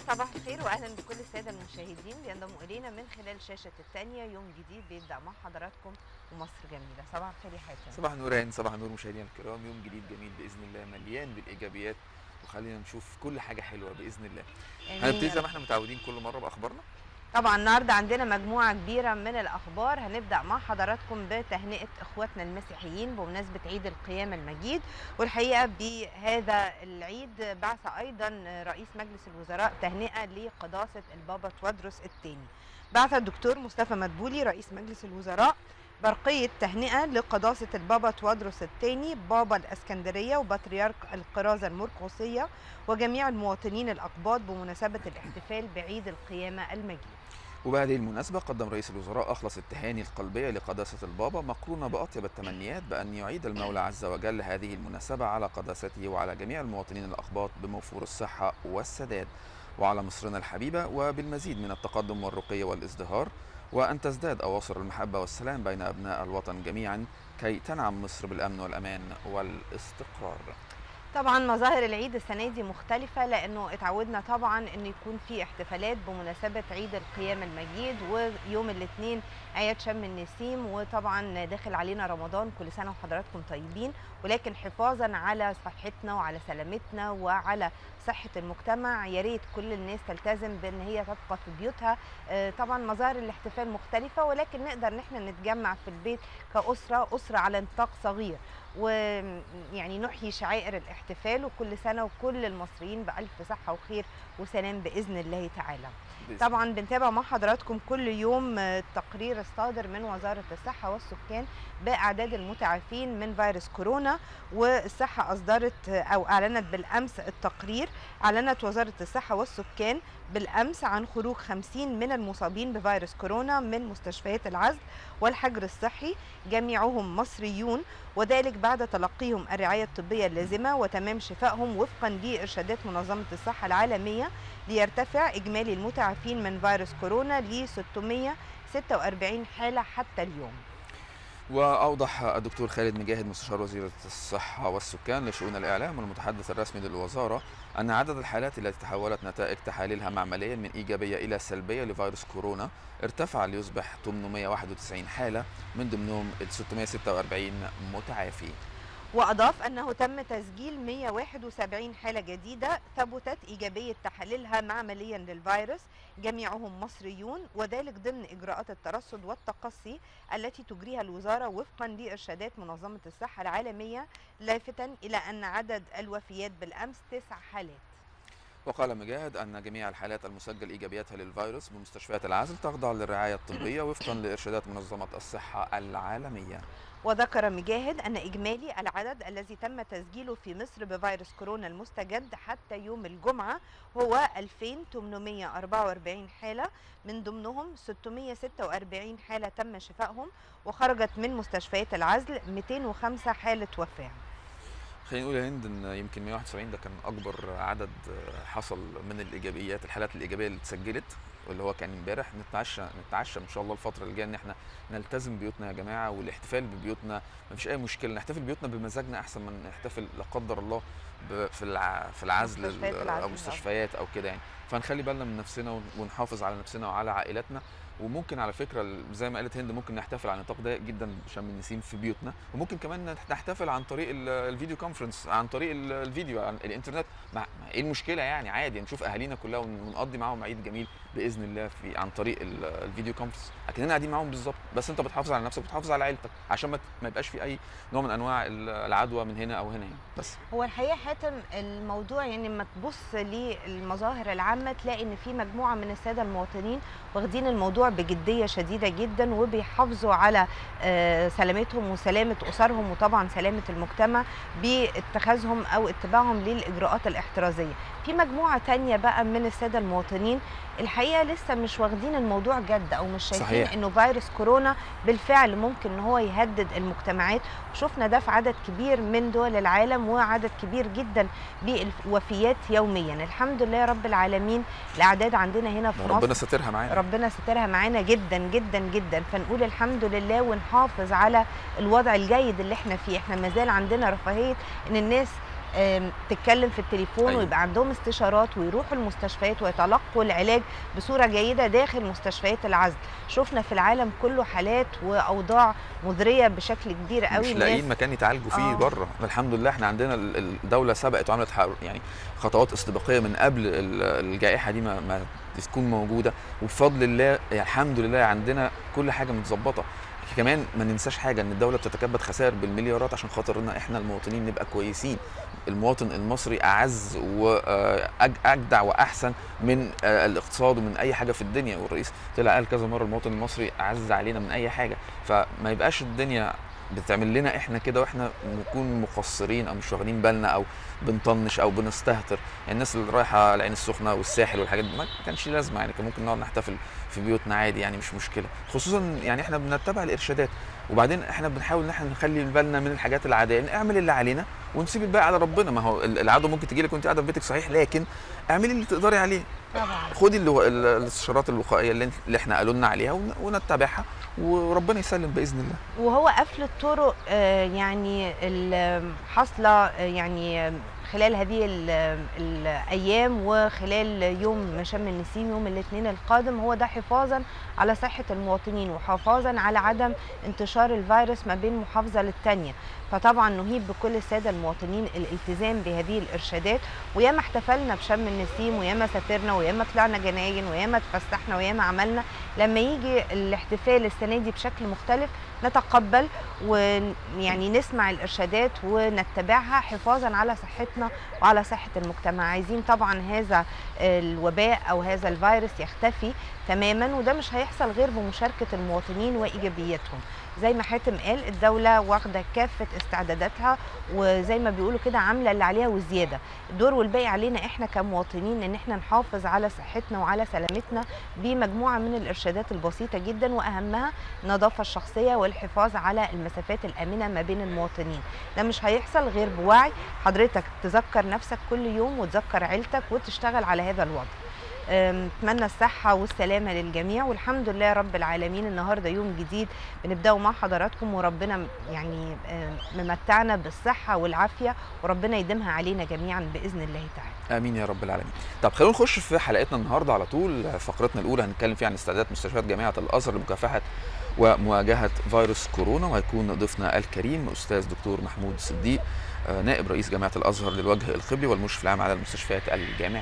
صباح الخير واهلا بكل الساده المشاهدين بينضموا الينا من خلال شاشه الثانيه يوم جديد بيبدا مع حضراتكم ومصر جميله صباح الخير يا حاتم صباح النور يا هند صباح النور مشاهدينا الكرام يوم جديد جميل باذن الله مليان بالايجابيات وخلينا نشوف كل حاجه حلوه باذن الله آمين هنبتدي يا زي رب. ما احنا متعودين كل مره باخبارنا طبعا النهارده عندنا مجموعه كبيره من الاخبار هنبدا مع حضراتكم بتهنئه اخواتنا المسيحيين بمناسبه عيد القيامه المجيد والحقيقه بهذا العيد بعث ايضا رئيس مجلس الوزراء تهنئه لقداسه البابا توادرس الثاني بعث الدكتور مصطفى مدبولي رئيس مجلس الوزراء برقية تهنئة لقداسة البابا توادرس الثاني بابا الأسكندرية وبطريرك القرازة المرقصية وجميع المواطنين الأقباط بمناسبة الاحتفال بعيد القيامة المجيد وبهذه المناسبة قدم رئيس الوزراء أخلص التهاني القلبية لقداسة البابا مقرونة بأطيب التمنيات بأن يعيد المولى عز وجل هذه المناسبة على قداسته وعلى جميع المواطنين الأقباط بموفور الصحة والسداد وعلى مصرنا الحبيبة وبالمزيد من التقدم والرقي والازدهار وأن تزداد أواصر المحبة والسلام بين أبناء الوطن جميعا كي تنعم مصر بالأمن والأمان والاستقرار طبعا مظاهر العيد السنة دي مختلفة لأنه اتعودنا طبعا أن يكون في احتفالات بمناسبة عيد القيامة المجيد ويوم الاثنين أعياد شم النسيم وطبعا داخل علينا رمضان كل سنة وحضراتكم طيبين ولكن حفاظا على صحتنا وعلى سلامتنا وعلى صحة المجتمع يا ريت كل الناس تلتزم بأن هي تبقى في بيوتها آه، طبعا مظاهر الاحتفال مختلفة ولكن نقدر ان احنا نتجمع في البيت كأسرة أسرة على نطاق صغير ويعني نحيي شعائر الاحتفال وكل سنة وكل المصريين بألف صحة وخير وسلام بإذن الله تعالى بإذن طبعا بنتابع مع حضراتكم كل يوم آه، التقرير الصادر من وزارة الصحة والسكان بأعداد المتعافين من فيروس كورونا والصحة أصدرت آه، أو أعلنت بالأمس التقرير أعلنت وزارة الصحة والسكان بالأمس عن خروج 50 من المصابين بفيروس كورونا من مستشفيات العزل والحجر الصحي جميعهم مصريون وذلك بعد تلقيهم الرعاية الطبية اللازمة وتمام شفائهم وفقا لإرشادات منظمة الصحة العالمية ليرتفع إجمالي المتعافين من فيروس كورونا ل 646 حالة حتى اليوم وأوضح الدكتور خالد مجاهد مستشار وزيرة الصحة والسكان لشؤون الإعلام والمتحدث الرسمي للوزارة أن عدد الحالات التي تحولت نتائج تحاليلها معمليا من إيجابية إلى سلبية لفيروس كورونا ارتفع ليصبح 891 حالة من ضمنهم ال 646 متعافي وأضاف أنه تم تسجيل 171 حالة جديدة ثبتت إيجابية تحاليلها معمليا للفيروس جميعهم مصريون وذلك ضمن إجراءات الترصد والتقصي التي تجريها الوزارة وفقا لإرشادات منظمة الصحة العالمية لافتا إلى أن عدد الوفيات بالأمس تسع حالات وقال مجاهد أن جميع الحالات المسجل إيجابيتها للفيروس بمستشفيات العزل تخضع للرعاية الطبية وفقا لإرشادات منظمة الصحة العالمية وذكر مجاهد أن إجمالي العدد الذي تم تسجيله في مصر بفيروس كورونا المستجد حتى يوم الجمعة هو 2844 حالة من ضمنهم 646 حالة تم شفائهم وخرجت من مستشفيات العزل 205 حالة وفاة خلينا نقول يا هند ان يمكن 171 ده كان اكبر عدد حصل من الايجابيات الحالات الايجابيه اللي اتسجلت واللي هو كان امبارح نتعشى نتعشى ان شاء الله الفتره اللي جايه ان احنا نلتزم بيوتنا يا جماعه والاحتفال ببيوتنا مفيش اي مشكله نحتفل بيوتنا بمزاجنا احسن من نحتفل لا قدر الله ب- في الع... في العزل مستشفيات ال- العزل، او آه. مستشفيات او كده يعني فنخلي بالنا من نفسنا ون- ونحافظ على نفسنا وعلى عائلاتنا وممكن على فكره ال- زي ما قالت هند ممكن نحتفل على نطاق ضيق جدا بشم النسيم في بيوتنا وممكن كمان نحتفل عن طريق ال- الفيديو كونفرنس عن طريق ال- الفيديو عن الانترنت مع مع ايه المشكله يعني عادي نشوف اهالينا كلها ون- ونقضي معاهم عيد جميل باذن الله في عن طريق ال- الفيديو كونفرنس اكننا قاعدين معاهم بالظبط بس انت بتحافظ على نفسك وبتحافظ على عيلتك عشان ما ت- ما يبقاش في اي نوع من انواع ال- العدوى من هنا او هنا يعني بس هو الحقيقه حاتم الموضوع يعني لما تبص للمظاهر العامه تلاقي ان في مجموعه من الساده المواطنين واخدين الموضوع بجديه شديده جدا وبيحافظوا على آه، سلامتهم وسلامه اسرهم وطبعا سلامه المجتمع باتخاذهم او اتباعهم للاجراءات الاحترازيه في مجموعه تانية بقى من الساده المواطنين الحقيقه لسه مش واخدين الموضوع جد او مش شايفين صحيح. انه فيروس كورونا بالفعل ممكن ان هو يهدد المجتمعات شفنا ده في عدد كبير من دول العالم وعدد كبير جدا بالوفيات يوميا الحمد لله رب العالمين الاعداد عندنا هنا في ربنا مصر ساترها معانا ربنا سترها معانا جدا جدا جدا فنقول الحمد لله ونحافظ على الوضع الجيد اللي احنا فيه احنا ما زال عندنا رفاهيه ان الناس آم، تتكلم في التليفون أيوة. ويبقى عندهم استشارات ويروحوا المستشفيات ويتلقوا العلاج بصوره جيده داخل مستشفيات العزل شفنا في العالم كله حالات واوضاع مزريه بشكل كبير قوي مش الناس- لاقيين مكان يتعالجوا فيه آه. بره الحمد لله احنا عندنا ال- ال- الدوله سبقت وعملت حر- يعني خطوات استباقيه من قبل ال- الجائحه دي ما, ما تكون موجوده وبفضل الله يعني الحمد لله عندنا كل حاجه متظبطه كمان ما ننساش حاجه ان الدوله بتتكبد خسائر بالمليارات عشان خاطرنا احنا المواطنين نبقى كويسين المواطن المصري اعز واجدع واحسن من آه، الاقتصاد ومن اي حاجه في الدنيا والرئيس طلع قال كذا مره المواطن المصري اعز علينا من اي حاجه فما يبقاش الدنيا بتعمل لنا احنا كده واحنا نكون مقصرين او مش واخدين بالنا او بنطنش او بنستهتر يعني الناس اللي رايحه العين السخنه والساحل والحاجات دي ما كانش لازمه يعني كان ممكن نقعد نحتفل في بيوتنا عادي يعني مش مشكله خصوصا يعني احنا بنتبع الارشادات وبعدين احنا بنحاول ان احنا نخلي بالنا من الحاجات العاديه نعمل اللي علينا ونسيب الباقي على ربنا ما هو ال- العدوى ممكن تجي لك وانت قاعده في بيتك صحيح لكن اعملي اللي تقدري عليه طبعا خدي اللي- ال- الاستشارات الوقائيه اللي, انت- اللي احنا قالوا لنا عليها ون- ونتبعها وربنا يسلم باذن الله وهو قفل الطرق آه، يعني ال- حاصله آه، يعني خلال هذه ال- الايام وخلال يوم شم النسيم يوم الاثنين القادم هو ده حفاظا على صحه المواطنين وحفاظا على عدم انتشار الفيروس ما بين محافظه للتانيه فطبعا نهيب بكل الساده المواطنين الالتزام بهذه الارشادات وياما احتفلنا بشم النسيم وياما سافرنا وياما طلعنا جناين وياما اتفسحنا وياما عملنا لما يجي الاحتفال السنه دي بشكل مختلف نتقبل ويعني نسمع الارشادات ونتبعها حفاظا على صحتنا وعلى صحه المجتمع عايزين طبعا هذا الوباء او هذا الفيروس يختفي تماما وده مش هيحصل غير بمشاركه المواطنين وايجابيتهم زي ما حاتم قال الدوله واخده كافه استعداداتها وزي ما بيقولوا كده عامله اللي عليها وزياده الدور والباقي علينا احنا كمواطنين ان احنا نحافظ على صحتنا وعلى سلامتنا بمجموعه من الارشادات البسيطه جدا واهمها النظافه الشخصيه والحفاظ على المسافات الامنه ما بين المواطنين ده مش هيحصل غير بوعي حضرتك تذكر نفسك كل يوم وتذكر عيلتك وتشتغل على هذا الوضع أم، اتمنى الصحة والسلامة للجميع والحمد لله رب العالمين النهاردة يوم جديد بنبدأه مع حضراتكم وربنا م- يعني أم، ممتعنا بالصحة والعافية وربنا يديمها علينا جميعا بإذن الله تعالى امين يا رب العالمين طب خلونا نخش في حلقتنا النهارده على طول فقرتنا الاولى هنتكلم فيها عن استعدادات مستشفيات جامعه الازهر لمكافحه ومواجهه فيروس كورونا وهيكون ضيفنا الكريم استاذ دكتور محمود صديق آه، نائب رئيس جامعه الازهر للوجه القبلي والمشرف العام على المستشفيات الجامعيه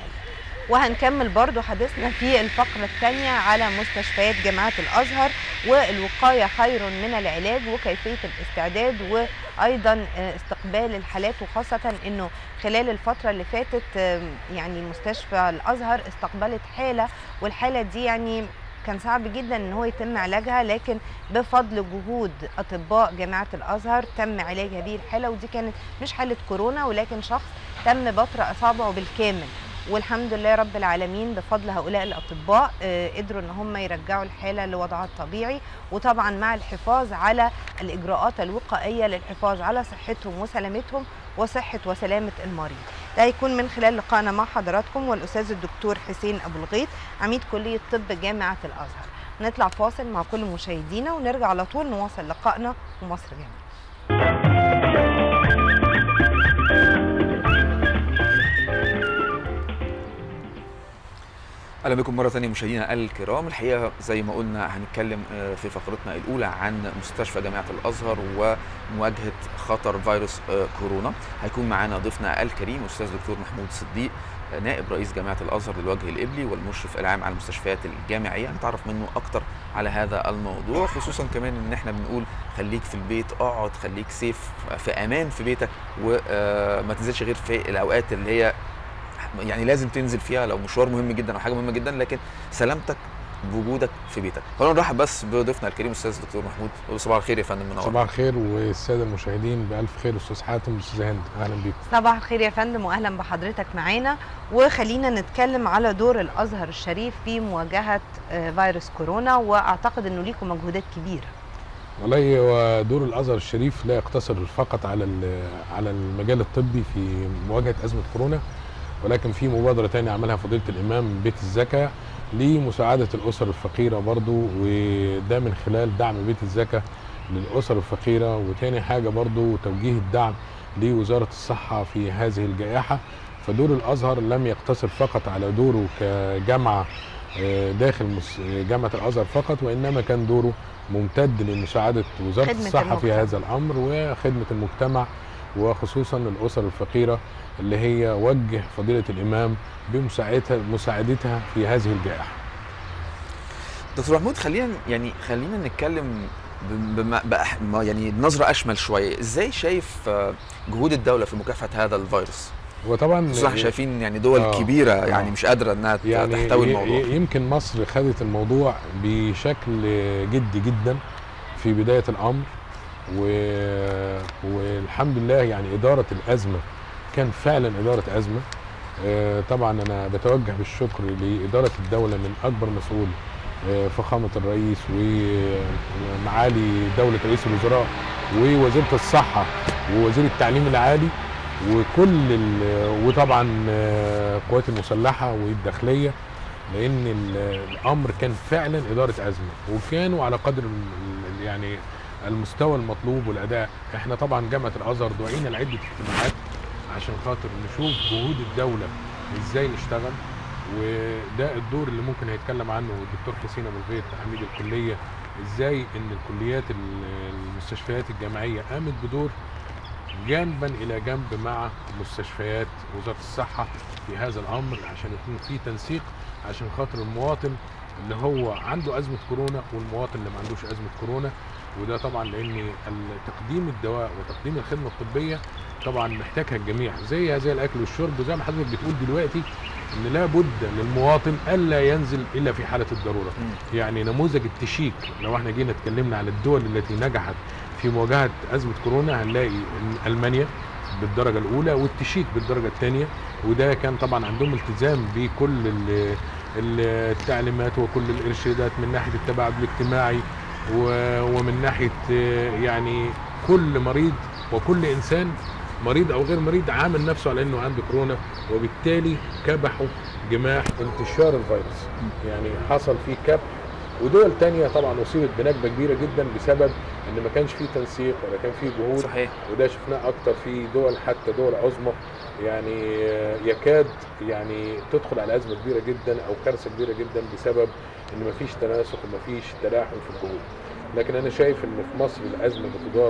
وهنكمل برضو حديثنا في الفقرة الثانية على مستشفيات جامعة الأزهر والوقاية خير من العلاج وكيفية الاستعداد وأيضا آه، استقبال الحالات وخاصة أنه خلال الفترة اللي فاتت آه، يعني مستشفى الأزهر استقبلت حالة والحالة دي يعني كان صعب جدا ان هو يتم علاجها لكن بفضل جهود اطباء جامعه الازهر تم علاج هذه الحاله ودي كانت مش حاله كورونا ولكن شخص تم بطر اصابعه بالكامل والحمد لله رب العالمين بفضل هؤلاء الاطباء آه، قدروا ان هم يرجعوا الحاله لوضعها الطبيعي وطبعا مع الحفاظ على الاجراءات الوقائيه للحفاظ على صحتهم وسلامتهم وصحه وسلامه المريض ده هيكون من خلال لقائنا مع حضراتكم والاستاذ الدكتور حسين ابو الغيط عميد كليه طب جامعه الازهر نطلع فاصل مع كل مشاهدينا ونرجع على طول نواصل لقائنا ومصر جميعا اهلا بكم مره ثانيه مشاهدينا الكرام الحقيقه زي ما قلنا هنتكلم آه، في فقرتنا الاولى عن مستشفى جامعه الازهر ومواجهه خطر فيروس آه، كورونا هيكون معانا ضيفنا الكريم استاذ دكتور محمود صديق آه، نائب رئيس جامعه الازهر للوجه القبلي والمشرف العام على المستشفيات الجامعيه هنتعرف منه اكتر على هذا الموضوع خصوصا كمان ان احنا بنقول خليك في البيت اقعد خليك سيف في امان في بيتك وما تنزلش غير في الاوقات اللي هي يعني لازم تنزل فيها لو مشوار مهم جدا او حاجه مهمه جدا لكن سلامتك بوجودك في بيتك خلونا نرحب بس بضيفنا الكريم الاستاذ دكتور محمود نقول صباح الخير يا فندم منور صباح الخير والساده المشاهدين بالف خير استاذ حاتم واستاذ هند اهلا بيكم صباح الخير يا فندم واهلا بحضرتك معانا وخلينا نتكلم على دور الازهر الشريف في مواجهه آه، فيروس كورونا واعتقد انه ليكم مجهودات كبيره والله هو دور الازهر الشريف لا يقتصر فقط على ال- على المجال الطبي في مواجهه ازمه كورونا ولكن في مبادره تانية عملها فضيله الامام بيت الزكاه لمساعده الاسر الفقيره برضو وده من خلال دعم بيت الزكاه للاسر الفقيره وتاني حاجه برضو توجيه الدعم لوزاره الصحه في هذه الجائحه فدور الازهر لم يقتصر فقط على دوره كجامعه آه، داخل مس- جامعه الازهر فقط وانما كان دوره ممتد لمساعده وزاره خدمة الصحه في المجتمع. هذا الامر وخدمه المجتمع وخصوصا الاسر الفقيره اللي هي وجه فضيله الامام بمساعدتها مساعدتها في هذه الجائحه. دكتور محمود خلينا يعني خلينا نتكلم بما بأح ما يعني نظره اشمل شويه ازاي شايف آه، جهود الدوله في مكافحه هذا الفيروس وطبعا خصوصا احنا شايفين يعني دول آه، كبيره آه. يعني مش قادره انها يعني تحتوي ي- الموضوع ي- يمكن مصر خدت الموضوع بشكل جدي جدا في بدايه الامر و... والحمد لله يعني اداره الازمه كان فعلا اداره ازمه آه، طبعا انا بتوجه بالشكر لاداره الدوله من اكبر مسؤول آه، فخامه الرئيس ومعالي دوله رئيس الوزراء ووزيره الصحه ووزير التعليم العالي وكل ال- وطبعا آه، القوات المسلحه والداخليه لان ال- الامر كان فعلا اداره ازمه وكانوا على قدر ال- ال- يعني المستوى المطلوب والاداء احنا طبعا جامعه الازهر دعينا لعده اجتماعات عشان خاطر نشوف جهود الدوله ازاي نشتغل وده الدور اللي ممكن هيتكلم عنه الدكتور حسين ابو الغيط عميد الكليه ازاي ان الكليات ال- المستشفيات الجامعيه قامت بدور جانبا الى جنب مع مستشفيات وزاره الصحه في هذا الامر عشان يكون في تنسيق عشان خاطر المواطن اللي هو عنده ازمه كورونا والمواطن اللي ما عندوش ازمه كورونا وده طبعا لان ال- تقديم الدواء وتقديم الخدمه الطبيه طبعا محتاجها الجميع زي زي الاكل والشرب وزي ما حضرتك بتقول دلوقتي ان لابد للمواطن الا ينزل الا في حاله الضروره مم. يعني نموذج التشيك لو احنا جينا اتكلمنا على الدول التي نجحت في مواجهه ازمه كورونا هنلاقي ان المانيا بالدرجه الاولى والتشيك بالدرجه الثانيه وده كان طبعا عندهم التزام بكل ال- ال- التعليمات وكل الارشادات من ناحيه التباعد الاجتماعي و- ومن ناحيه آه، يعني كل مريض وكل انسان مريض او غير مريض عامل نفسه على انه عنده كورونا وبالتالي كبحوا جماح انتشار الفيروس يعني حصل فيه كبح ودول تانية طبعا اصيبت بنكبه كبيره جدا بسبب ان ما كانش فيه تنسيق ولا كان فيه جهود صحيح وده شفناه اكتر في دول حتى دول عظمى يعني آه، يكاد يعني تدخل على ازمه كبيره جدا او كارثه كبيره جدا بسبب ان مفيش تناسق ومفيش تلاحم في الجهود لكن انا شايف ان في مصر الازمه بتدار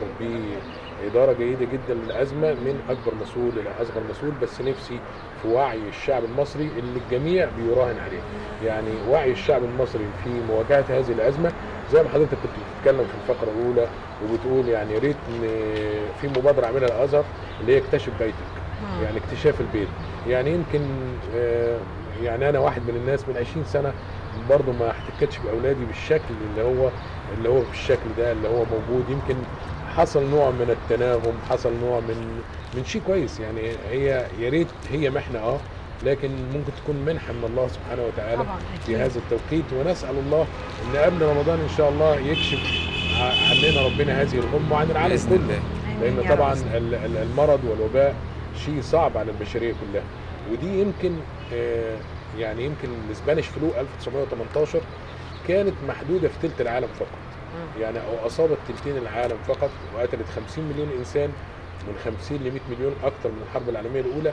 باداره جيده جدا للازمه من اكبر مسؤول الى اصغر مسؤول بس نفسي في وعي الشعب المصري اللي الجميع بيراهن عليه يعني وعي الشعب المصري في مواجهه هذه الازمه زي ما حضرتك كنت بتتكلم في الفقره الاولى وبتقول يعني يا ريت إن في مبادره عاملها الازهر اللي هي اكتشف بيتك مم. يعني اكتشاف البيت يعني يمكن آه، يعني انا واحد من الناس من 20 سنه برضه ما احتكتش باولادي بالشكل اللي هو اللي هو بالشكل ده اللي هو موجود يمكن حصل نوع من التناغم حصل نوع من من شيء كويس يعني هي يا ريت هي محنه اه لكن ممكن تكون منحه من الله سبحانه وتعالى طبعا في أكيد. هذا التوقيت ونسال الله ان قبل رمضان ان شاء الله يكشف ع- عننا ربنا هذه الغمه وعن العالم باذن كله الله آمين لان يا طبعا رب. ال- ال- المرض والوباء شيء صعب على البشريه كلها ودي يمكن آه، يعني يمكن الاسبانيش فلو 1918 كانت محدوده في ثلث العالم فقط مم. يعني او اصابت ثلثين العالم فقط وقتلت 50 مليون انسان من 50 ل 100 مليون اكثر من الحرب العالميه الاولى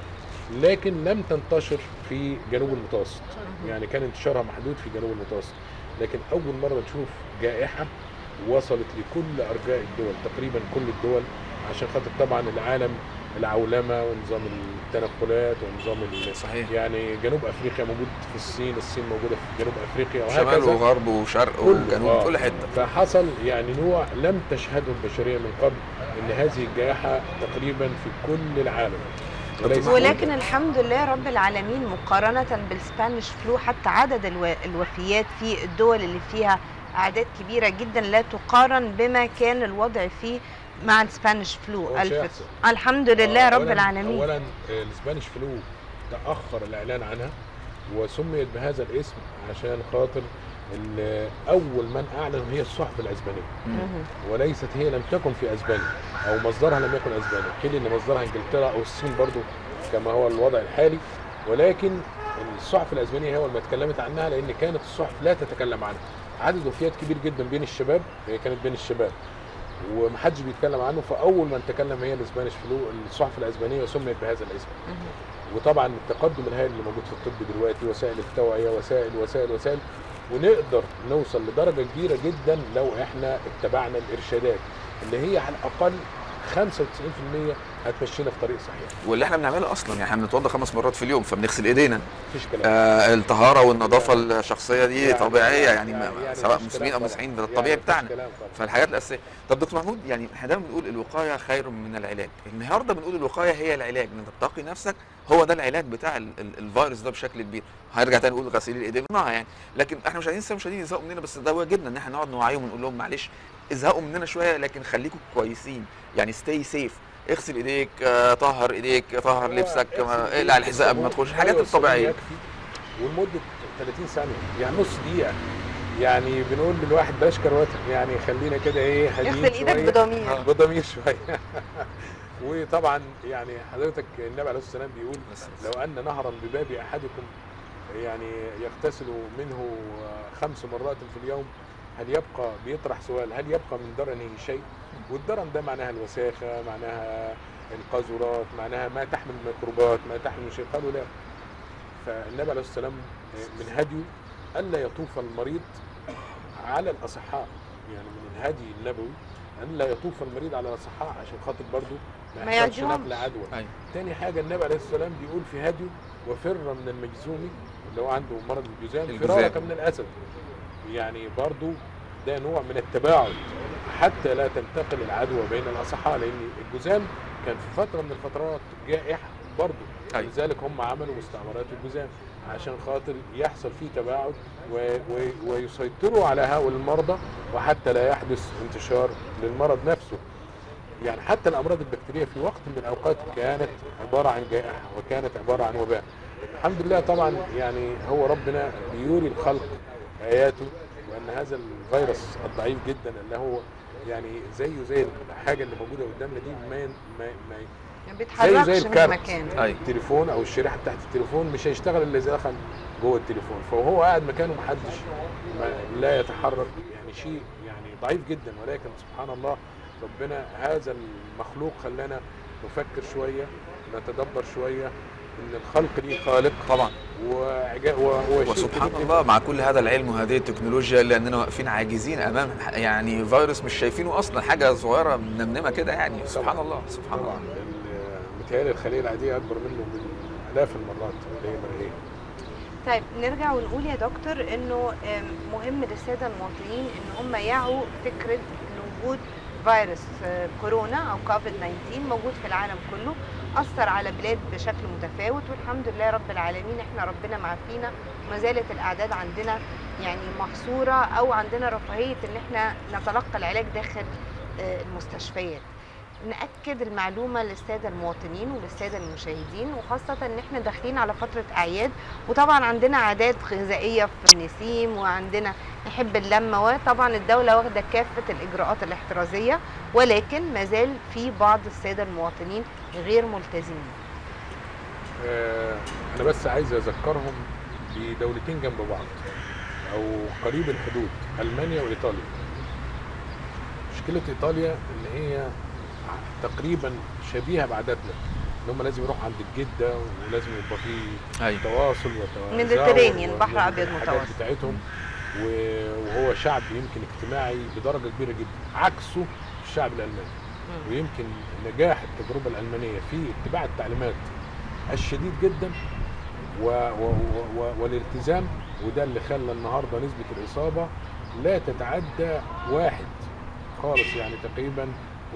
لكن لم تنتشر في جنوب المتوسط مم. يعني كان انتشارها محدود في جنوب المتوسط لكن اول مره نشوف جائحه وصلت لكل ارجاء الدول تقريبا كل الدول عشان خاطر طبعا العالم العولمه ونظام التنقلات ونظام ال- صحيح يعني جنوب افريقيا موجود في الصين الصين موجوده في جنوب افريقيا شمال وهكذا وغرب وشرق كله. وجنوب آه. كل حته فحصل يعني نوع لم تشهده البشريه من قبل ان هذه الجائحه تقريبا في كل العالم وليس ولكن الحمد لله رب العالمين مقارنة بالسبانيش فلو حتى عدد الو- الوفيات في الدول اللي فيها أعداد كبيرة جدا لا تقارن بما كان الوضع فيه مع السبانيش فلو هو شيء ألف أحسن. الحمد لله آه، رب أولاً- العالمين اولا آه، الاسبانيش فلو تاخر الاعلان عنها وسميت بهذا الاسم عشان خاطر ال- اول من اعلن هي الصحف الاسبانيه مهم. وليست هي لم تكن في اسبانيا او مصدرها لم يكن اسباني قيل ان مصدرها انجلترا او الصين برضو كما هو الوضع الحالي ولكن الصحف الاسبانيه هي أول ما اتكلمت عنها لان كانت الصحف لا تتكلم عنها عدد وفيات كبير جدا بين الشباب هي كانت بين الشباب ومحدش بيتكلم عنه فاول من تكلم هي الاسبانيش فلو الصحف الاسبانيه سميت بهذا الاسم مهم. وطبعا التقدم الهائل اللي موجود في الطب دلوقتي وسائل التوعيه وسائل وسائل وسائل ونقدر نوصل لدرجه كبيره جدا لو احنا اتبعنا الارشادات اللي هي على الاقل 95% هتمشينا في طريق صحيح واللي احنا بنعمله اصلا يعني احنا بنتوضى خمس مرات في اليوم فبنغسل ايدينا مفيش كلام آه الطهاره والنظافه الشخصيه دي يعني- طبيعيه يعني, يعني- ما يعني سواء مفيش مسلمين او كلام مسيحيين ده طبعاً. الطبيعي يعني مفيش بتاعنا كلام طبعاً. فالحاجات الاساسيه طب دكتور محمود يعني احنا دايما بنقول الوقايه خير من العلاج النهارده بنقول الوقايه هي العلاج ان انت تتقي نفسك هو ده العلاج بتاع ال- ال- الفيروس ده بشكل كبير هنرجع تاني نقول غسيل الايدين نعم يعني لكن احنا مش عايزين لسه مش عايزين يزهقوا مننا بس ده واجبنا ان احنا نقعد نوعيهم ونقول لهم معلش ازهقوا مننا شويه لكن خليكم كويسين يعني ستي سيف اغسل ايديك آه، طهر ايديك طهر هو لبسك اغسل ما- إيديك اقلع الحذاء قبل ما بالصابون. تخش الحاجات أيوة، الصابون الطبيعيه يكفي ولمده 30 ثانيه يعني نص دقيقه يعني بنقول للواحد بلاش كروته يعني خلينا كده ايه هاديين اغسل ايدك شوية. بضمير آه. بضمير شويه وطبعا يعني حضرتك النبي عليه الصلاه والسلام بيقول بس- لو ان نهرا بباب احدكم يعني يغتسل منه خمس مرات في اليوم هل يبقى بيطرح سؤال هل يبقى من درنه شيء؟ والدرن ده معناها الوساخه معناها القاذورات معناها ما تحمل ميكروبات ما تحمل شيء قالوا لا فالنبي عليه الصلاه والسلام من هديه الا يطوف المريض على الاصحاء يعني من الهدي النبوي ان لا يطوف المريض على الاصحاء عشان خاطر برضه ما ما يحصلش يعديهمش. نقل عدوى أيوة. تاني حاجه النبي عليه الصلاه والسلام بيقول في هديه وفر من المجزوم اللي هو عنده مرض الجذام الجذام. فرارك من الاسد يعني برضه ده نوع من التباعد حتى لا تنتقل العدوى بين الاصحاء لان الجذام كان في فتره من الفترات جائحه برضه أيوة. لذلك هم عملوا مستعمرات الجذام عشان خاطر يحصل فيه تباعد و... و... ويسيطروا على هؤلاء المرضى وحتى لا يحدث انتشار للمرض نفسه يعني حتى الامراض البكتيريه في وقت من الاوقات كانت عباره عن جائحه وكانت عباره عن وباء الحمد لله طبعا يعني هو ربنا بيوري الخلق اياته وان هذا الفيروس الضعيف جدا اللي هو يعني زيه زي الحاجه اللي موجوده قدامنا دي ما ما, ما ما زيه بيتحركش زي من الكارت مكانه أيوة. التليفون او الشريحه بتاعت التليفون مش هيشتغل الا اذا دخل جوه التليفون فهو قاعد مكانه محدش ما لا يتحرك يعني شيء يعني ضعيف جدا ولكن سبحان الله ربنا هذا المخلوق خلانا نفكر شويه نتدبر شويه ان الخلق ليه خالق طبعا وعجا- و- وشيء وسبحان كبير الله مع كل هذا العلم وهذه التكنولوجيا الا اننا واقفين عاجزين امام يعني فيروس مش شايفينه اصلا حاجه صغيره منمنمه كده يعني سبحان الله سبحان طبعا الله ال- متهيألي الخليه العاديه اكبر منه بالاف المرات اللي هي مرئيه طيب نرجع ونقول يا دكتور انه آم، مهم للساده المواطنين ان هم يعوا فكره ان وجود فيروس آه، كورونا او كوفيد 19 موجود في العالم كله اثر على بلاد بشكل متفاوت والحمد لله رب العالمين احنا ربنا معافينا وما زالت الاعداد عندنا يعني محصوره او عندنا رفاهيه ان احنا نتلقى العلاج داخل آه، المستشفيات ناكد المعلومه للساده المواطنين وللساده المشاهدين وخاصه ان احنا داخلين على فتره اعياد وطبعا عندنا عادات غذائيه في النسيم وعندنا نحب اللمه وطبعا الدوله واخده كافه الاجراءات الاحترازيه ولكن ما زال في بعض الساده المواطنين غير ملتزمين آه، انا بس عايز اذكرهم بدولتين جنب بعض او قريب الحدود المانيا وايطاليا مشكله ايطاليا ان هي تقريبا شبيهه بعاداتنا ان هم لازم يروحوا عند الجده ولازم يبقى في ايوه تواصل وتوازن ميديترينيان، بحر أبيض متوسط. بتاعتهم و- وهو شعب يمكن اجتماعي بدرجه كبيره جدا عكسه الشعب الالماني مم. ويمكن نجاح التجربه الالمانيه في اتباع التعليمات الشديد جدا و و و والالتزام وده اللي خلى النهارده نسبه الاصابه لا تتعدى واحد خالص يعني تقريبا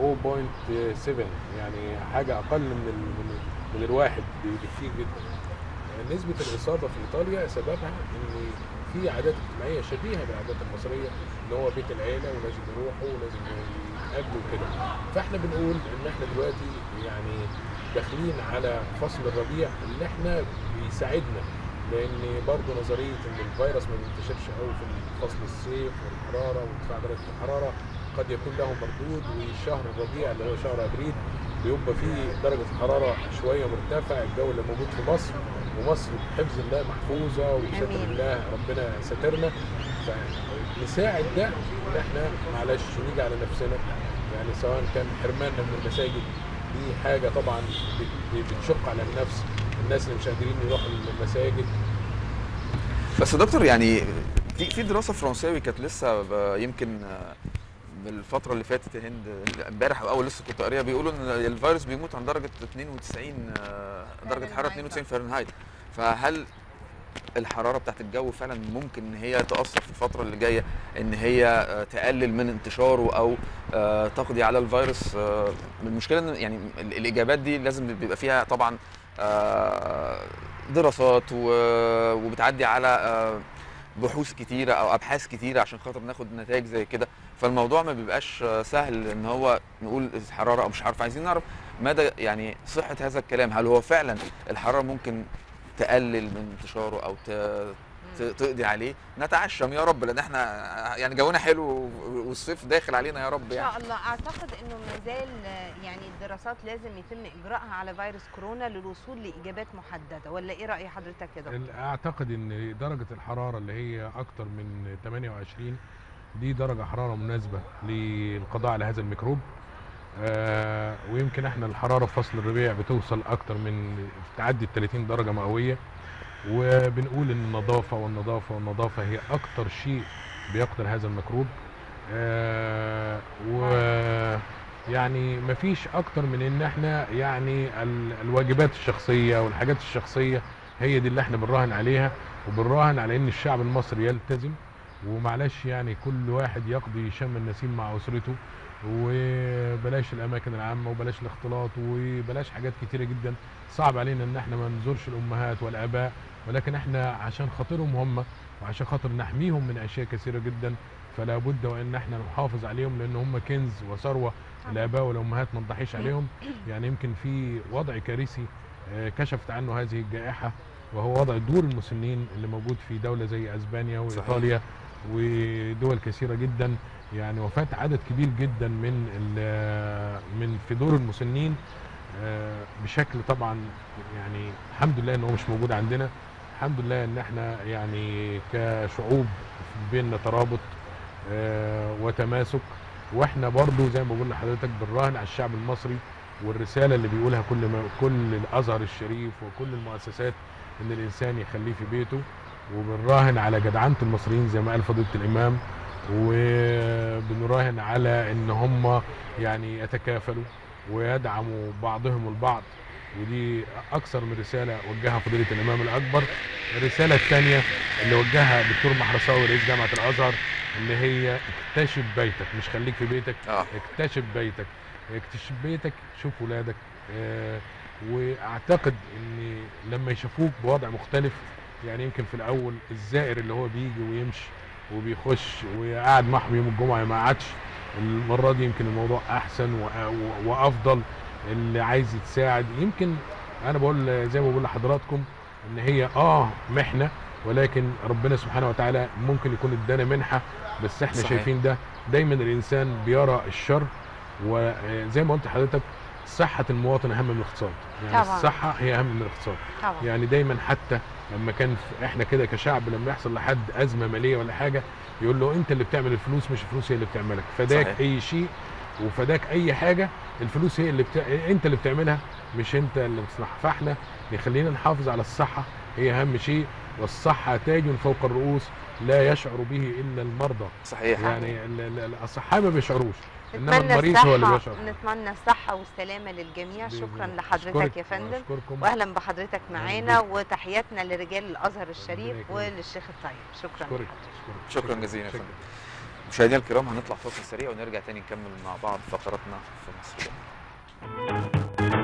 0.7 يعني حاجه اقل من ال من, من الواحد بكتير جدا نسبه الاصابه في ايطاليا سببها ان في عادات اجتماعيه شبيهه بالعادات المصريه اللي هو بيت العيله ولازم يروحوا ولازم يقابلوا كده فاحنا بنقول ان احنا دلوقتي يعني داخلين على فصل الربيع اللي احنا بيساعدنا لان برضه نظريه ان الفيروس ما بينتشرش قوي في فصل الصيف والحراره وارتفاع درجه الحراره قد يكون له مردود وشهر الربيع اللي هو شهر ابريل بيبقى فيه درجه الحراره شويه مرتفع الجو اللي موجود في مصر ومصر بحفظ الله محفوظه وبستر آمين. الله ربنا سترنا فنساعد ده ان احنا معلش نيجي على نفسنا يعني سواء كان حرماننا من المساجد دي حاجه طبعا بت- بتشق على النفس الناس اللي مش قادرين يروحوا المساجد بس يا دكتور يعني في في دراسه فرنساوي كانت لسه ب- يمكن آه، بالفتره اللي فاتت يا هند امبارح او اول لسه كنت قاريها بيقولوا ان الفيروس بيموت عند درجه 92 آه، درجه حراره فahrenheit 92 فahrenheit فهل الحراره بتاعت الجو فعلا ممكن ان هي تاثر في الفتره اللي جايه ان هي آه، تقلل من انتشاره او آه، تقضي على الفيروس آه، المشكله ان يعني ال- الاجابات دي لازم بيبقى فيها طبعا آه، دراسات و- وبتعدي على آه، بحوث كتيره او ابحاث كتيره عشان خاطر ناخد نتائج زي كده فالموضوع ما بيبقاش آه، سهل ان هو نقول الحراره او مش عارف عايزين نعرف مدى يعني صحه هذا الكلام هل هو فعلا الحراره ممكن تقلل من انتشاره او ت- ت- تقضي عليه نتعشم يا رب لان احنا يعني جونا حلو والصيف داخل علينا يا رب ان يعني شاء الله اعتقد انه ما زال آه، يعني الدراسات لازم يتم اجراءها على فيروس كورونا للوصول لاجابات محدده ولا ايه راي حضرتك يا دكتور؟ اعتقد ان درجه الحراره اللي هي اكتر من 28 دي درجه حراره مناسبه للقضاء على هذا الميكروب آه ويمكن احنا الحراره في فصل الربيع بتوصل اكتر من تعدي ال 30 درجه مئويه وبنقول ان النظافه والنظافه والنظافه هي اكتر شيء بيقتل هذا الميكروب آه و يعني مفيش اكتر من ان احنا يعني ال- الواجبات الشخصيه والحاجات الشخصيه هي دي اللي احنا بنراهن عليها وبنراهن على ان الشعب المصري يلتزم ومعلش يعني كل واحد يقضي شم النسيم مع اسرته وبلاش الاماكن العامه وبلاش الاختلاط وبلاش حاجات كتيره جدا صعب علينا ان احنا ما نزورش الامهات والاباء ولكن احنا عشان خاطرهم هم وعشان خاطر نحميهم من اشياء كثيره جدا فلا بد وان احنا نحافظ عليهم لان هم كنز وثروه الاباء والامهات ما نضحيش عليهم يعني يمكن في وضع كارثي آه، كشفت عنه هذه الجائحه وهو وضع دور المسنين اللي موجود في دوله زي اسبانيا وايطاليا ودول كثيره جدا يعني وفاه عدد كبير جدا من ال- من في دور المسنين آه، بشكل طبعا يعني الحمد لله ان هو مش موجود عندنا الحمد لله ان احنا يعني كشعوب بيننا ترابط آه، وتماسك واحنا برضو زي ما بقول لحضرتك بنراهن على الشعب المصري والرساله اللي بيقولها كل ما كل الازهر الشريف وكل المؤسسات ان الانسان يخليه في بيته وبنراهن على جدعنه المصريين زي ما قال فضيله الامام وبنراهن على ان هم يعني يتكافلوا ويدعموا بعضهم البعض ودي اكثر من رساله وجهها فضيله الامام الاكبر الرساله الثانيه اللي وجهها الدكتور محرساوي رئيس جامعه الازهر اللي هي اكتشف بيتك مش خليك في بيتك اه اكتشف بيتك اكتشف بيتك شوف ولادك آه واعتقد ان لما يشوفوك بوضع مختلف يعني يمكن في الاول الزائر اللي هو بيجي ويمشي وبيخش وقاعد معهم يوم الجمعه ما قعدش المره دي يمكن الموضوع احسن وأ- و- وافضل اللي عايز يتساعد يمكن انا بقول زي ما بقول لحضراتكم ان هي اه محنه ولكن ربنا سبحانه وتعالى ممكن يكون ادانا منحه بس احنا صحيح. شايفين ده دايما الانسان بيرى الشر وزي ما قلت لحضرتك صحة المواطن أهم من الاقتصاد يعني طبعاً. الصحة هي أهم من الاقتصاد طبعا يعني دايما حتى لما كان في- احنا كده كشعب لما يحصل لحد أزمة مالية ولا حاجة يقول له أنت اللي بتعمل الفلوس مش الفلوس هي اللي بتعملك فداك صحيح. أي شيء وفداك أي حاجة الفلوس هي اللي بتا... أنت اللي بتعملها مش أنت اللي بتصنعها فاحنا نخلينا نحافظ على الصحة هي أهم شيء والصحة تاج فوق الرؤوس لا يشعر به إلا المرضى صحيح يعني ال- ال- الأصحاء ما بيشعروش إنما نتمنى المريض هو اللي الصحة بيشعر نتمنى الصحة والسلامة للجميع بإذن شكرا الله. لحضرتك يا أشكرك فندم وأشكركم واهلا بحضرتك معانا بيك. وتحياتنا لرجال الازهر الشريف يكرمك. وللشيخ الطيب شكرا أشكرك لحضرتك. أشكرك شكرا جزيلا يا شكراً. فندم مشاهدينا الكرام هنطلع فاصل سريع ونرجع تاني نكمل مع بعض فقراتنا في مصر جميلة.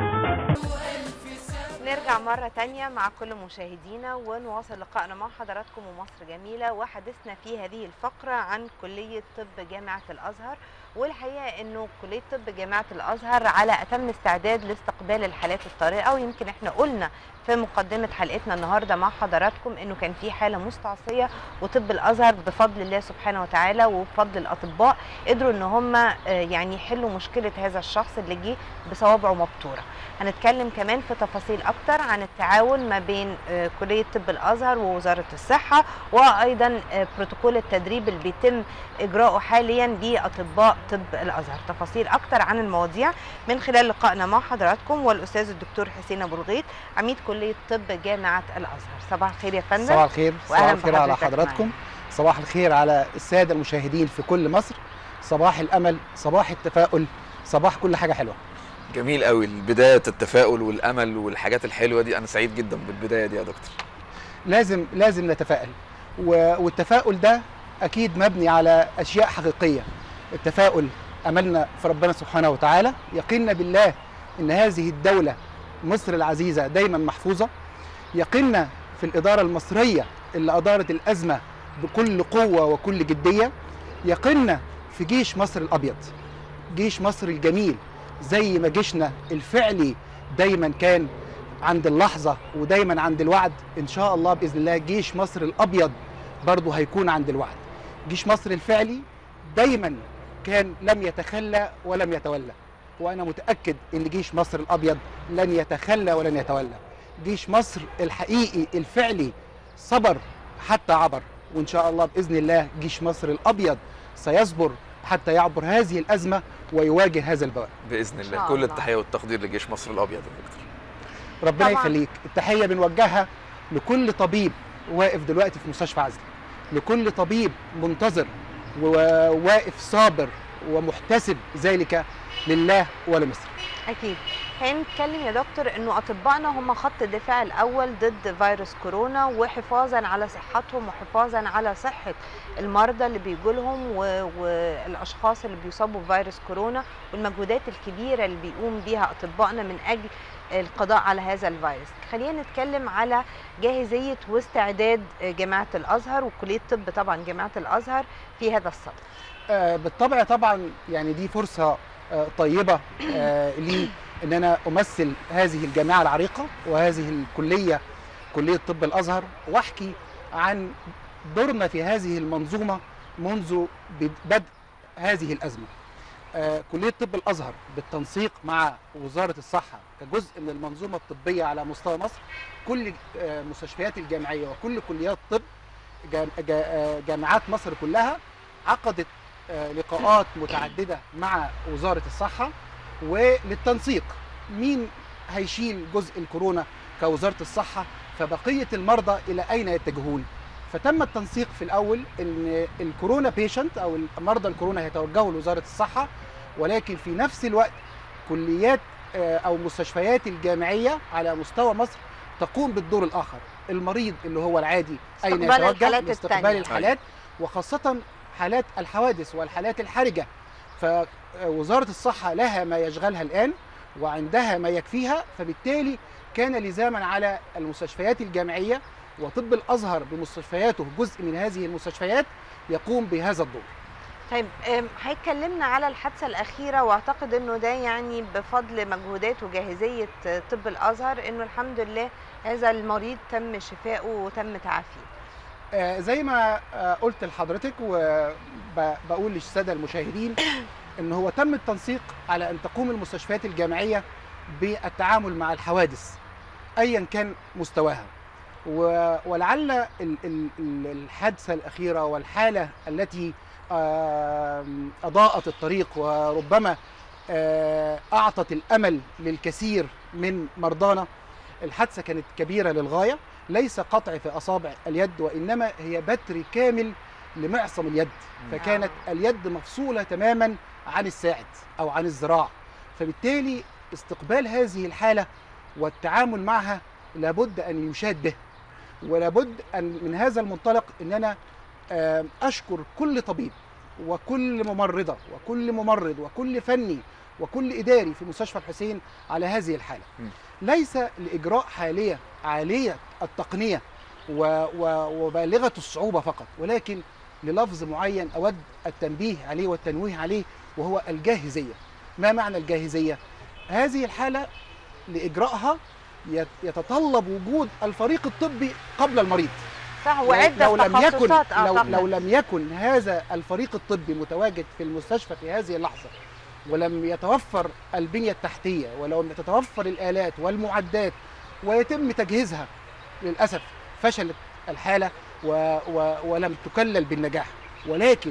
نرجع مرة تانية مع كل مشاهدينا ونواصل لقائنا مع حضراتكم ومصر جميلة وحديثنا في هذه الفقرة عن كلية طب جامعة الأزهر والحقيقة أنه كلية طب جامعة الأزهر على أتم استعداد لاستقبال الحالات الطارئة ويمكن احنا قلنا في مقدمة حلقتنا النهاردة مع حضراتكم أنه كان في حالة مستعصية وطب الأزهر بفضل الله سبحانه وتعالى وبفضل الأطباء قدروا أن هم آه، يعني يحلوا مشكلة هذا الشخص اللي جه بصوابعه مبتورة هنتكلم كمان في تفاصيل اكتر اكتر عن التعاون ما بين آه، كليه طب الازهر ووزاره الصحه وايضا آه، بروتوكول التدريب اللي بيتم اجراؤه حاليا لاطباء طب الازهر تفاصيل اكتر عن المواضيع من خلال لقائنا مع حضراتكم والاستاذ الدكتور حسين ابو الغيط عميد كليه طب جامعه الازهر صباح الخير يا فندم صباح الخير صباح وأهلاً الخير على بحضرتك حضراتكم صباح الخير على الساده المشاهدين في كل مصر صباح الامل صباح التفاؤل صباح كل حاجه حلوه جميل قوي بدايه التفاؤل والامل والحاجات الحلوه دي انا سعيد جدا بالبدايه دي يا دكتور لازم لازم نتفائل و- والتفاؤل ده اكيد مبني على اشياء حقيقيه التفاؤل املنا في ربنا سبحانه وتعالى يقيننا بالله ان هذه الدوله مصر العزيزه دايما محفوظه يقيننا في الاداره المصريه اللي ادارت الازمه بكل قوه وكل جديه يقيننا في جيش مصر الابيض جيش مصر الجميل زي ما جيشنا الفعلي دايما كان عند اللحظه ودايما عند الوعد ان شاء الله باذن الله جيش مصر الابيض برضه هيكون عند الوعد جيش مصر الفعلي دايما كان لم يتخلى ولم يتولى وانا متاكد ان جيش مصر الابيض لن يتخلى ولن يتولى جيش مصر الحقيقي الفعلي صبر حتى عبر وان شاء الله باذن الله جيش مصر الابيض سيصبر حتى يعبر هذه الازمه ويواجه هذا البواب باذن إن الله شاء كل الله. التحيه والتقدير لجيش مصر الابيض يا دكتور ربنا طبعاً. يخليك التحيه بنوجهها لكل طبيب واقف دلوقتي في مستشفى عزل لكل طبيب منتظر وواقف صابر ومحتسب ذلك لله ولمصر اكيد خلينا نتكلم يا دكتور انه اطبائنا هم خط الدفاع الاول ضد فيروس كورونا وحفاظا على صحتهم وحفاظا على صحه المرضى اللي بيجوا لهم و- والاشخاص اللي بيصابوا بفيروس كورونا والمجهودات الكبيره اللي بيقوم بيها اطبائنا من اجل القضاء على هذا الفيروس خلينا نتكلم على جاهزيه واستعداد جامعه الازهر وكليه طب طبعا جامعه الازهر في هذا الصدد آه، بالطبع طبعا يعني دي فرصه آه، طيبه آه، لي ان انا امثل هذه الجامعه العريقه وهذه الكليه كليه طب الازهر واحكي عن دورنا في هذه المنظومه منذ بدء هذه الازمه. آه، كليه طب الازهر بالتنسيق مع وزاره الصحه كجزء من المنظومه الطبيه على مستوى مصر كل آه، مستشفيات الجامعيه وكل كليات طب جام- جا- آه، جامعات مصر كلها عقدت آه، لقاءات متعدده مع وزاره الصحه وللتنسيق مين هيشيل جزء الكورونا كوزاره الصحه فبقيه المرضى الى اين يتجهون فتم التنسيق في الاول ان الكورونا بيشنت او مرضى الكورونا هيتوجهوا لوزاره الصحه ولكن في نفس الوقت كليات آه، او مستشفيات الجامعيه على مستوى مصر تقوم بالدور الاخر المريض اللي هو العادي اين استقبال يتوجه الحالات لاستقبال التانية. الحالات وخاصه حالات الحوادث والحالات الحرجه فوزاره الصحه لها ما يشغلها الان وعندها ما يكفيها فبالتالي كان لزاما على المستشفيات الجامعيه وطب الازهر بمستشفياته جزء من هذه المستشفيات يقوم بهذا الدور طيب أم، هيكلمنا على الحادثة الأخيرة وأعتقد إنه ده يعني بفضل مجهودات وجاهزية طب الأزهر إنه الحمد لله هذا المريض تم شفائه وتم تعافيه. آه، زي ما آه، قلت لحضرتك وبقول للساده المشاهدين ان هو تم التنسيق على ان تقوم المستشفيات الجامعيه بالتعامل مع الحوادث ايا كان مستواها و- ولعل ال- ال- ال- الحادثه الاخيره والحاله التي آم، اضاءت الطريق وربما آه، اعطت الامل للكثير من مرضانا الحادثه كانت كبيره للغايه ليس قطع في اصابع اليد وانما هي بتر كامل لمعصم اليد فكانت اليد مفصوله تماما عن الساعد او عن الذراع فبالتالي استقبال هذه الحاله والتعامل معها لابد ان يشاد به ولابد ان من هذا المنطلق ان انا آم، اشكر كل طبيب وكل ممرضه وكل ممرض وكل فني وكل اداري في مستشفى الحسين على هذه الحاله م. ليس لاجراء حاليه عاليه التقنيه و- و- وبالغه الصعوبه فقط ولكن للفظ معين اود التنبيه عليه والتنويه عليه وهو الجاهزيه ما معنى الجاهزيه هذه الحاله لاجرائها يت- يتطلب وجود الفريق الطبي قبل المريض صح لو- وعدة لو لم يكن تخصصات لو, أعتقد. لو لم يكن هذا الفريق الطبي متواجد في المستشفى في هذه اللحظه ولم يتوفر البنيه التحتيه ولو لم تتوفر الالات والمعدات ويتم تجهيزها للاسف فشلت الحاله و و ولم تكلل بالنجاح ولكن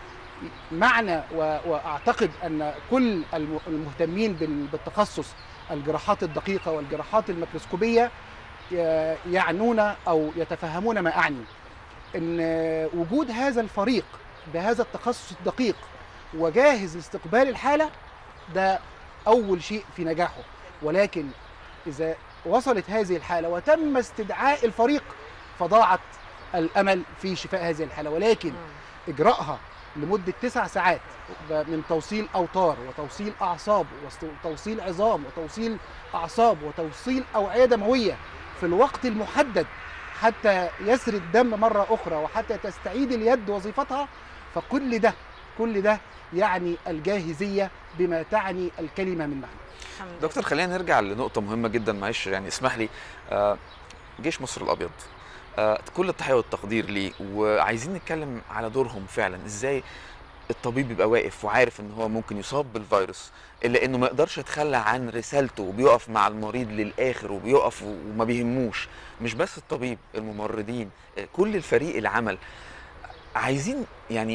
معنى و واعتقد ان كل الم- المهتمين بال- بالتخصص الجراحات الدقيقه والجراحات الميكروسكوبيه ي- يعنون او يتفهمون ما اعني ان وجود هذا الفريق بهذا التخصص الدقيق وجاهز لاستقبال الحاله ده اول شيء في نجاحه ولكن اذا وصلت هذه الحاله وتم استدعاء الفريق فضاعت الامل في شفاء هذه الحاله ولكن مم. اجراءها لمده تسع ساعات من توصيل اوتار وتوصيل اعصاب وتوصيل عظام وتوصيل اعصاب وتوصيل اوعيه دمويه في الوقت المحدد حتى يسري الدم مره اخرى وحتى تستعيد اليد وظيفتها فكل ده كل ده يعني الجاهزيه بما تعني الكلمه من معنى الحمد لله. دكتور خلينا نرجع لنقطة مهمة جدا معلش يعني اسمح لي آه، جيش مصر الأبيض آه، كل التحية والتقدير ليه وعايزين نتكلم على دورهم فعلا ازاي الطبيب بيبقى واقف وعارف ان هو ممكن يصاب بالفيروس الا انه ما يقدرش يتخلى عن رسالته وبيقف مع المريض للاخر وبيقف وما بيهموش مش بس الطبيب الممرضين آه، كل الفريق العمل عايزين يعني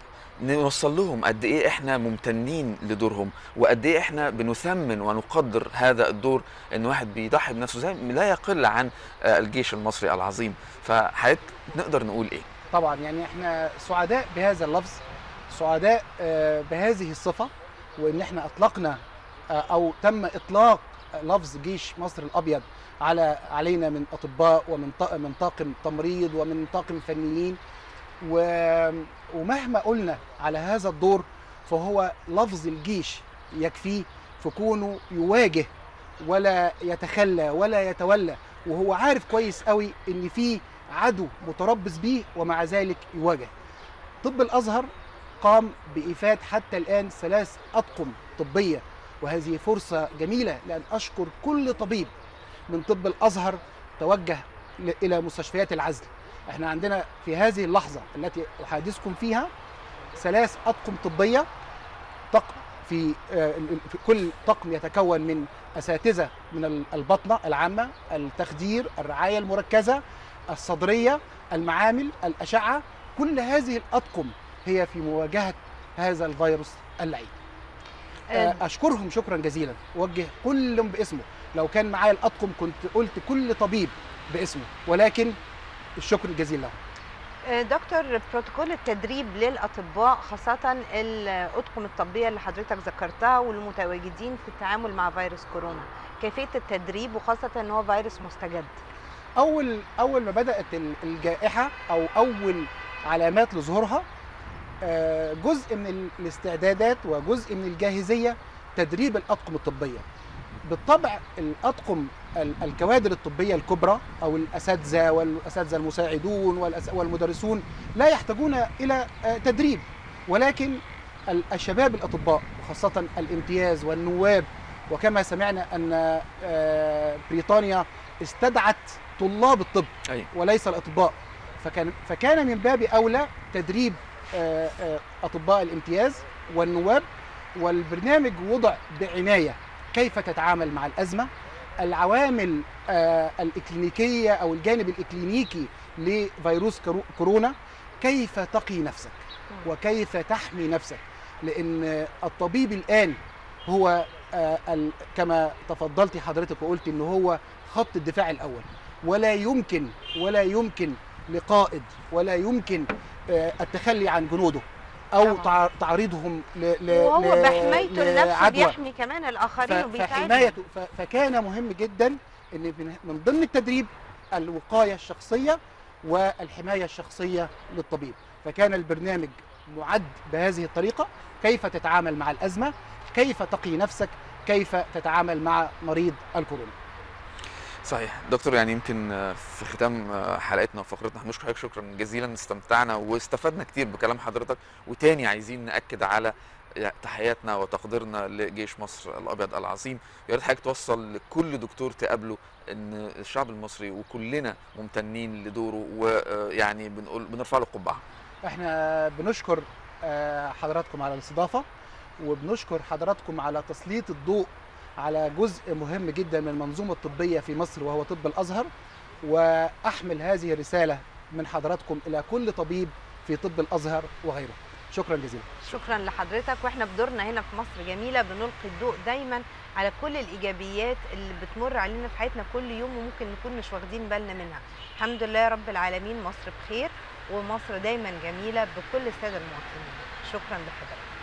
نوصل لهم قد ايه احنا ممتنين لدورهم وقد ايه احنا بنثمن ونقدر هذا الدور ان واحد بيضحي بنفسه زي لا يقل عن آه، الجيش المصري العظيم فحضرتك نقدر نقول ايه طبعا يعني احنا سعداء بهذا اللفظ سعداء آه، بهذه الصفه وان احنا اطلقنا آه، او تم اطلاق لفظ جيش مصر الابيض على علينا من اطباء ومن ط- من طاقم تمريض ومن طاقم فنيين و- ومهما قلنا على هذا الدور فهو لفظ الجيش يكفيه في كونه يواجه ولا يتخلى ولا يتولى وهو عارف كويس قوي ان في عدو متربص بيه ومع ذلك يواجه طب الازهر قام بايفاد حتى الان ثلاث اطقم طبيه وهذه فرصه جميله لان اشكر كل طبيب من طب الازهر توجه ل- الى مستشفيات العزل احنا عندنا في هذه اللحظه التي احادثكم فيها ثلاث اطقم طبيه طقم في آه، في كل طقم يتكون من اساتذه من ال- البطنه العامه التخدير الرعايه المركزه الصدريه المعامل الاشعه كل هذه الاطقم هي في مواجهه هذا الفيروس اللعين آه، آه، اشكرهم شكرا جزيلا اوجه كل باسمه لو كان معايا الاطقم كنت قلت كل طبيب باسمه ولكن الشكر الجزيل له آه، دكتور بروتوكول التدريب للاطباء خاصه الاطقم الطبيه اللي حضرتك ذكرتها والمتواجدين في التعامل مع فيروس كورونا كيفيه التدريب وخاصه ان هو فيروس مستجد اول اول ما بدات ال- الجائحه او اول علامات لظهورها آه، جزء من ال- الاستعدادات وجزء من الجاهزيه تدريب الاطقم الطبيه بالطبع الاطقم ال- الكوادر الطبيه الكبرى او الاساتذه والاساتذه المساعدون والأس- والمدرسون لا يحتاجون الى آه، تدريب ولكن ال- الشباب الاطباء وخاصه الامتياز والنواب وكما سمعنا ان آه، بريطانيا استدعت طلاب الطب أيوة. وليس الاطباء فكان فكان من باب اولى تدريب آه، آه، اطباء الامتياز والنواب والبرنامج وضع بعنايه كيف تتعامل مع الازمه العوامل آه، الاكلينيكيه او الجانب الاكلينيكي لفيروس كرو- كورونا كيف تقي نفسك وكيف تحمي نفسك لان الطبيب الان هو آه، ال- كما تفضلتي حضرتك وقلت ان هو خط الدفاع الاول ولا يمكن ولا يمكن لقائد ولا يمكن آه، التخلي عن جنوده او طبعاً. تع- تعريضهم ل ل وهو ل- بحمايته لنفسه لعدوى. بيحمي كمان الاخرين ف- وبيساعدهم فحمايته ف- فكان مهم جدا ان من- من ضمن التدريب الوقايه الشخصيه والحمايه الشخصيه للطبيب فكان البرنامج معد بهذه الطريقه كيف تتعامل مع الازمه كيف تقي نفسك كيف تتعامل مع مريض الكورونا صحيح دكتور يعني يمكن آه، في ختام آه، حلقتنا وفقرتنا هنشكر حضرتك شكرا جزيلا استمتعنا واستفدنا كتير بكلام حضرتك وتاني عايزين ناكد على تحياتنا وتقديرنا لجيش مصر الابيض العظيم يا ريت حضرتك توصل لكل دكتور تقابله ان الشعب المصري وكلنا ممتنين لدوره ويعني بنقول بنرفع له قبعه احنا بنشكر آه، حضراتكم على الاستضافه وبنشكر حضراتكم على تسليط الضوء على جزء مهم جدا من المنظومه الطبيه في مصر وهو طب الازهر واحمل هذه الرساله من حضراتكم الى كل طبيب في طب الازهر وغيره شكرا جزيلا شكرا لحضرتك واحنا بدورنا هنا في مصر جميله بنلقي الضوء دايما على كل الايجابيات اللي بتمر علينا في حياتنا كل يوم وممكن نكون مش واخدين بالنا منها الحمد لله يا رب العالمين مصر بخير ومصر دايما جميله بكل الساده المواطنين شكرا لحضرتك